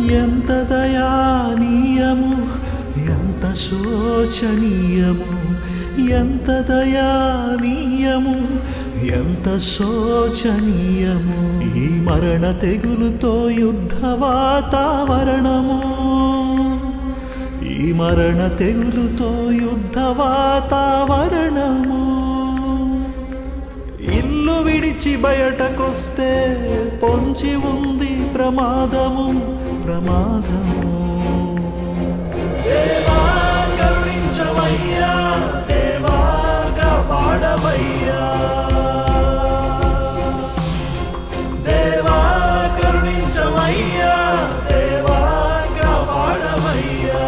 ఎంత దయానీయము ఎంత శోచనీయము ఎంత దయానీయము ఎంత శోచనీయము ఈ మరణ తెగులుతో యుద్ధ వాతావరణము ఈ మరణ తెగులుతో యుద్ధ వాతావరణము ఇల్లు విడిచి బయటకొస్తే పొంచి ఉంది ప్రమాదము ప్రమాదము దేవా కరుణించవయ్యా దేవా కాపాడవయ్యా దేవా కరుణించవయ్యా దేవా కాపాడవయ్యా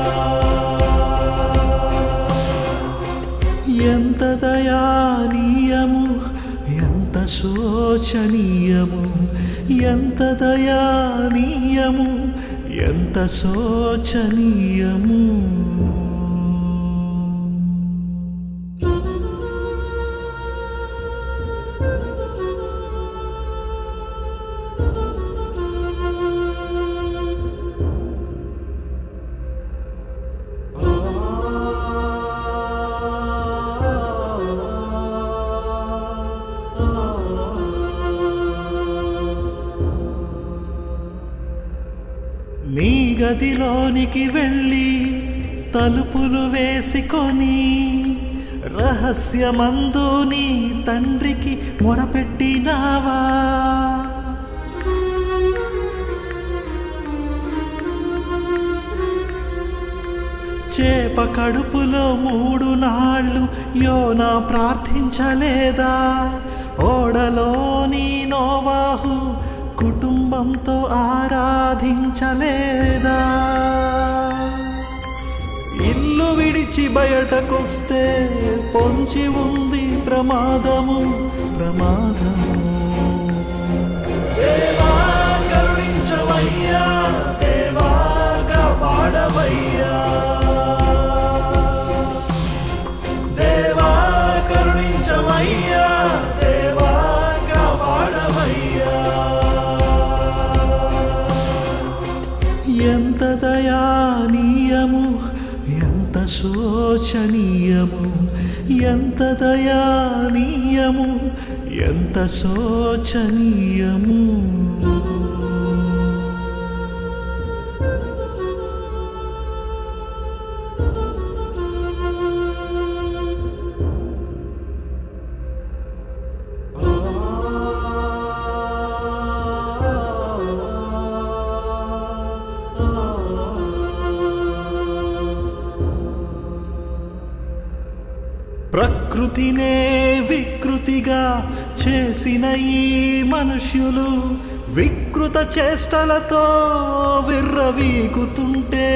ఎంత దయానీయము ఎంత శోచనీయము ఎంత దయానీయము ఎంత శోచనీయము నీ గదిలోనికి వెళ్ళి తలుపులు వేసుకొని రహస్యమందు నీ తండ్రికి మొరపెట్టినావా చేప కడుపులో మూడు నాళ్ళు యోనా ప్రార్థించలేదా ఓడలోని నోవాహు కుటుంబంతో ఆరాధించలేదా ఇల్లు విడిచి బయటకొస్తే పొంచి ఉంది ప్రమాదము ప్రమాదము దేవా కరుణించవయ్యా దేవా కాపాడవయ్యా దేవా కరుణించవయ్యా దేవా కాపాడవయ్యా ఎంత దయానీయము ఎంత శోచనీయము ఎంత దయానీయము ఎంత శోచనీయము ప్రకృతినే వికృతిగా చేసిన ఈ మనుష్యులు వికృత చేష్టలతో విర్రవీగుతుంటే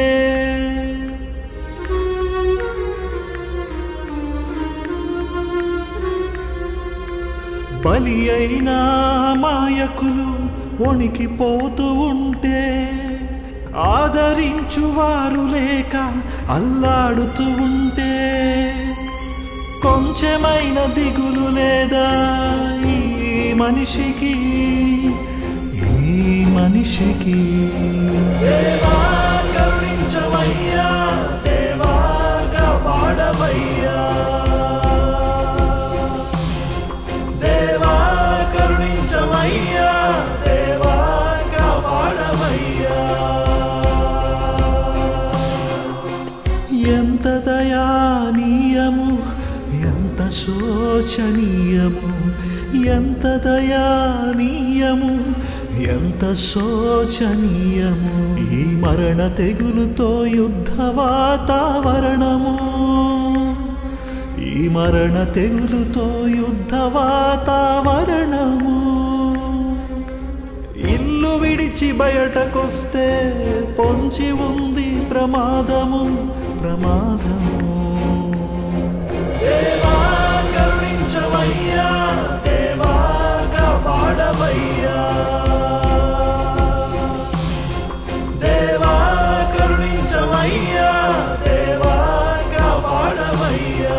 బలి అయిన మాయకులు వణికిపోతూ ఉంటే ఆదరించువారు లేక అల్లాడుతూ ఉంటే కొంచెమైన దిగులు లేదా ఈ మనిషికి ఈ మనిషికి దేవా కరుణించవయ్యా దేవా కాపాడవయ్యా దేవా కరుణించవయ్యా దేవా కాపాడవయ్యా ఎంత దయానీయము ఎంత శోచనీయము ఎంత దయానీయము ఎంత శోచనీయము ఈ మరణ తెగులుతో యుద్ధ వాతావరణము ఈ మరణ తెగులుతో యుద్ధ వాతావరణము ఇల్లు విడిచి బయటకొస్తే పొంచి ఉంది ప్రమాదము ప్రమాదము దేవా కరుణించవయ్యా దేవా కాపాడవయ్యా దేవా కరుణించవయ్యా దేవా కాపాడవయ్యా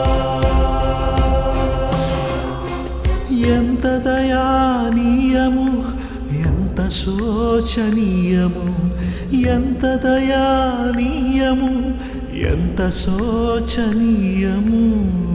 ఎంత దయానీయము ఎంత శోచనీయము ఎంత దయానీయము ఎంత శోచనీయము